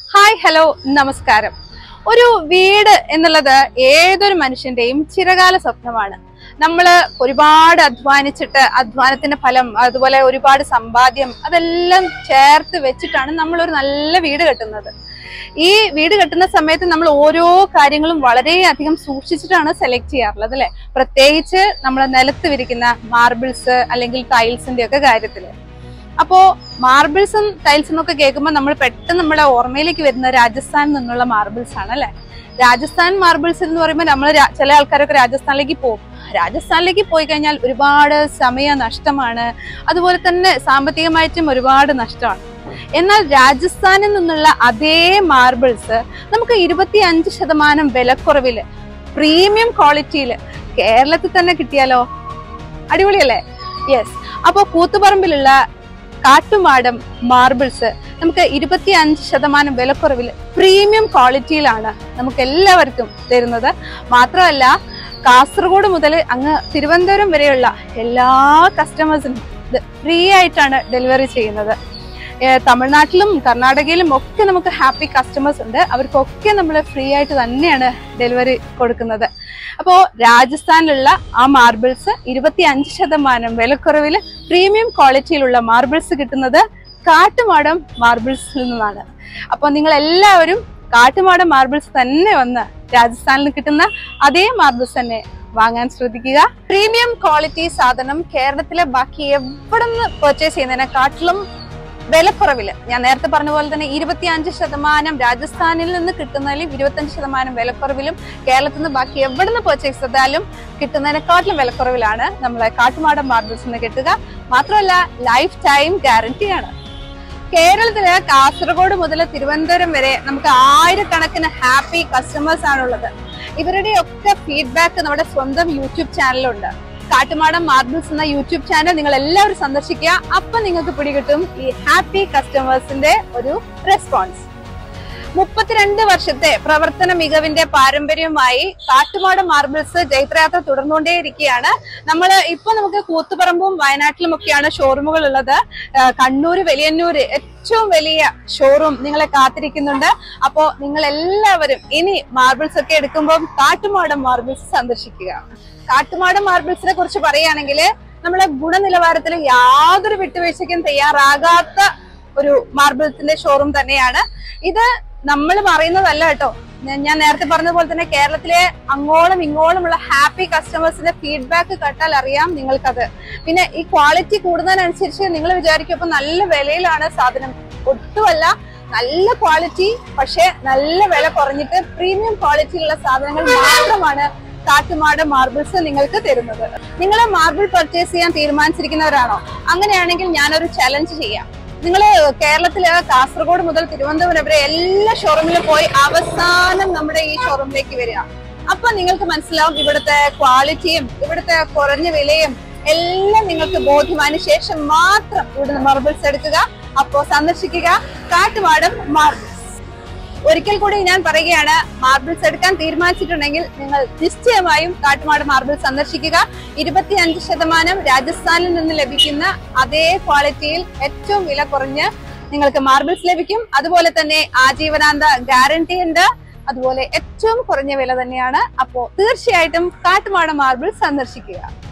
hi hello നമസ്കാരം ഒരു വീട് എന്നുള്ളത് ഏതൊരു മനുഷ്യന്റെയും ചിരകാല സ്വപ്നമാണ് നമ്മൾ ഒരുപാട് അധ്വാനിച്ചിട്ട് അധ്വാനത്തിന്റെ ഫലം അതുപോലെ ഒരുപാട് സമ്പാദ്യം അതെല്ലാം ചേർത്ത് വെച്ചിട്ടാണ് നമ്മൾ ഒരു നല്ല വീട് കെട്ടുന്നത് ഈ വീട് കെട്ടുന്ന സമയത്ത് നമ്മൾ ഓരോ കാര്യങ്ങളും വളരെയധികം സൂക്ഷിച്ചിട്ടാണ് സെലക്ട് ചെയ്യാറുള്ളത് അല്ലെ പ്രത്യേകിച്ച് നമ്മൾ നിലത്ത് വിരിക്കുന്ന മാർബിൾസ് അല്ലെങ്കിൽ ടൈൽസിന്റെ ഒക്കെ കാര്യത്തില് അപ്പോ മാർബിൾസും ടൈൽസും ഒക്കെ കേൾക്കുമ്പോൾ നമ്മൾ പെട്ടെന്ന് നമ്മുടെ ഓർമ്മയിലേക്ക് വരുന്ന രാജസ്ഥാനിൽ നിന്നുള്ള മാർബിൾസ് ആണ് അല്ലെ രാജസ്ഥാൻ മാർബിൾസ് എന്ന് പറയുമ്പോൾ നമ്മൾ ചില ആൾക്കാരൊക്കെ രാജസ്ഥാനിലേക്ക് പോകും രാജസ്ഥാനിലേക്ക് പോയി കഴിഞ്ഞാൽ ഒരുപാട് സമയ നഷ്ടമാണ് അതുപോലെ തന്നെ സാമ്പത്തികമായിട്ടും ഒരുപാട് നഷ്ടമാണ് എന്നാൽ രാജസ്ഥാനിൽ നിന്നുള്ള അതേ മാർബിൾസ് നമുക്ക് ഇരുപത്തി അഞ്ച് ശതമാനം വിലക്കുറവില് പ്രീമിയം ക്വാളിറ്റിയില് കേരളത്തിൽ തന്നെ കിട്ടിയാലോ അടിപൊളിയല്ലേ യെസ് അപ്പോ കൂത്തുപറമ്പിലുള്ള കാട്ടുമാടം മാർബിൾസ് നമുക്ക് ഇരുപത്തി അഞ്ച് ശതമാനം വിലക്കുറവിൽ പ്രീമിയം ക്വാളിറ്റിയിലാണ് നമുക്ക് എല്ലാവർക്കും തരുന്നത് മാത്രമല്ല കാസർഗോഡ് മുതൽ അങ്ങ് തിരുവനന്തപുരം വരെയുള്ള എല്ലാ കസ്റ്റമേഴ്സിനും ഇത് ഫ്രീ ആയിട്ടാണ് ഡെലിവറി ചെയ്യുന്നത് ഏഹ് തമിഴ്നാട്ടിലും കർണാടകയിലും ഒക്കെ നമുക്ക് ഹാപ്പി കസ്റ്റമേഴ്സ് ഉണ്ട് അവർക്കൊക്കെ നമ്മൾ ഫ്രീ ആയിട്ട് തന്നെയാണ് ഡെലിവറി കൊടുക്കുന്നത് അപ്പോൾ രാജസ്ഥാനിലുള്ള ആ മാർബിൾസ് ഇരുപത്തി അഞ്ച് ശതമാനം വിലക്കുറവിൽ പ്രീമിയം ക്വാളിറ്റിയിലുള്ള മാർബിൾസ് കിട്ടുന്നത് കാട്ടുമാടം മാർബിൾസിൽ നിന്നാണ് അപ്പോൾ നിങ്ങൾ എല്ലാവരും കാട്ടുമാടം മാർബിൾസ് തന്നെ വന്ന് രാജസ്ഥാനിൽ കിട്ടുന്ന അതേ മാർബിൾസ് തന്നെ വാങ്ങാൻ ശ്രദ്ധിക്കുക പ്രീമിയം ക്വാളിറ്റി സാധനം കേരളത്തിലെ ബാക്കി എവിടെ നിന്ന് പർച്ചേസ് ചെയ്യുന്നതിനെക്കാട്ടിലും വിലക്കുറവില് ഞാൻ നേരത്തെ പറഞ്ഞ പോലെ തന്നെ ഇരുപത്തി അഞ്ച് ശതമാനം രാജസ്ഥാനിൽ നിന്ന് കിട്ടുന്നതിലും ഇരുപത്തഞ്ച് ശതമാനം വിലക്കുറവിലും കേരളത്തിൽ നിന്ന് ബാക്കി എവിടെ നിന്ന് പർച്ചേസ് ചെയ്താലും കിട്ടുന്നതിനെക്കാട്ടിലും വിലക്കുറവിലാണ് നമ്മളെ കാട്ടുമാടൻ മാർബിൾസ് നിന്ന് കിട്ടുക മാത്രമല്ല ലൈഫ് ടൈം ഗ്യാരണ്ടിയാണ് കേരളത്തില് കാസർഗോഡ് മുതൽ തിരുവനന്തപുരം വരെ നമുക്ക് ആയിരക്കണക്കിന് ഹാപ്പി കസ്റ്റമേഴ്സ് ആണുള്ളത് ഇവരുടെ ഒക്കെ ഫീഡ്ബാക്ക് നമ്മുടെ സ്വന്തം യൂട്യൂബ് ചാനലുണ്ട് കാട്ടുമാടം മാർബിൾസ് എന്ന യൂട്യൂബ് ചാനൽ നിങ്ങൾ എല്ലാവരും സന്ദർശിക്കുക അപ്പൊ നിങ്ങൾക്ക് പിടികിട്ടും ഈ ഹാപ്പി കസ്റ്റമേഴ്സിന്റെ ഒരു റെസ്പോൺസ് മുപ്പത്തിരണ്ട് വർഷത്തെ പ്രവർത്തന മികവിന്റെ പാരമ്പര്യവുമായി കാട്ടുമാടം മാർബിൾസ് ജൈത്രയാത്ര തുടർന്നുകൊണ്ടേയിരിക്കുകയാണ് നമ്മൾ ഇപ്പൊ നമുക്ക് കൂത്തുപറമ്പും വയനാട്ടിലും ഒക്കെയാണ് ഷോറൂമുകൾ ഉള്ളത് ആ, കണ്ണൂര് വലിയന്നൂര് ഏറ്റവും വലിയ ഷോറൂം നിങ്ങളെ കാത്തിരിക്കുന്നുണ്ട് അപ്പോ നിങ്ങൾ എല്ലാവരും ഇനി മാർബിൾസ് ഒക്കെ എടുക്കുമ്പോൾ കാട്ടുമാടം മാർബിൾസ് സന്ദർശിക്കുക കാട്ടുമാടം മാർബിൾസിനെ കുറിച്ച് പറയുകയാണെങ്കിൽ നമ്മളെ ഗുണനിലവാരത്തിൽ യാതൊരു വിട്ടുവീഴ്ചയ്ക്കും തയ്യാറാകാത്ത ഒരു മാർബിൾസിന്റെ ഷോറൂം തന്നെയാണ് ഇത് നമ്മൾ പറയുന്നതല്ല കേട്ടോ ഞാൻ- ഞാൻ നേരത്തെ പറഞ്ഞ പോലെ തന്നെ കേരളത്തിലെ അങ്ങോളം ഇങ്ങോളമുള്ള ഹാപ്പി കസ്റ്റമേഴ്സിന്റെ ഫീഡ്ബാക്ക് കേട്ടാൽ അറിയാം നിങ്ങൾക്കത് പിന്നെ ഈ ക്വാളിറ്റി കൂടുന്നതിനനുസരിച്ച് നിങ്ങൾ വിചാരിക്കും അപ്പൊ നല്ല വിലയിലാണ് സാധനം ഒട്ടുമല്ല നല്ല ക്വാളിറ്റി പക്ഷെ നല്ല വില കുറഞ്ഞിട്ട് പ്രീമിയം ക്വാളിറ്റിയിലുള്ള സാധനങ്ങൾ മാത്രമാണ് കാട്ടുമാട് മാർബിൾസ് നിങ്ങൾക്ക് തരുന്നത് നിങ്ങൾ മാർബിൾ പർച്ചേസ് ചെയ്യാൻ തീരുമാനിച്ചിരിക്കുന്നവരാണോ അങ്ങനെയാണെങ്കിൽ ഞാനൊരു ചലഞ്ച് ചെയ്യാം നിങ്ങൾ കേരളത്തില് കാസർഗോഡ് മുതൽ തിരുവനന്തപുരം വരെ എല്ലാ ഷോറൂമിലും പോയി അവസാനം നമ്മുടെ ഈ ഷോറൂമിലേക്ക് വരിക അപ്പൊ നിങ്ങൾക്ക് മനസ്സിലാവും ഇവിടുത്തെ ക്വാളിറ്റിയും ഇവിടുത്തെ കുറഞ്ഞ വിലയും എല്ലാം നിങ്ങൾക്ക് ബോധ്യമായതിനു ശേഷം മാത്രം ഇവിടുന്ന് മാർബിൾസ് എടുക്കുക അപ്പോ സന്ദർശിക്കുക കാട്ടുമാടം മാർബിൾസ് ഒരിക്കൽ കൂടി ഞാൻ പറയുകയാണ് മാർബിൾസ് എടുക്കാൻ തീരുമാനിച്ചിട്ടുണ്ടെങ്കിൽ നിങ്ങൾ നിശ്ചയമായും കാട്ടുമാട് മാർബിൾ സന്ദർശിക്കുക ഇരുപത്തിയഞ്ച് ശതമാനം രാജസ്ഥാനിൽ നിന്ന് ലഭിക്കുന്ന അതേ ക്വാളിറ്റിയിൽ ഏറ്റവും വില കുറഞ്ഞ് നിങ്ങൾക്ക് മാർബിൾസ് ലഭിക്കും അതുപോലെ തന്നെ ആജീവനാന്ത ഗ്യാരണ്ടി ഉണ്ട് അതുപോലെ ഏറ്റവും കുറഞ്ഞ വില തന്നെയാണ് അപ്പോ തീർച്ചയായിട്ടും കാട്ടുമാട മാർബിൾ സന്ദർശിക്കുക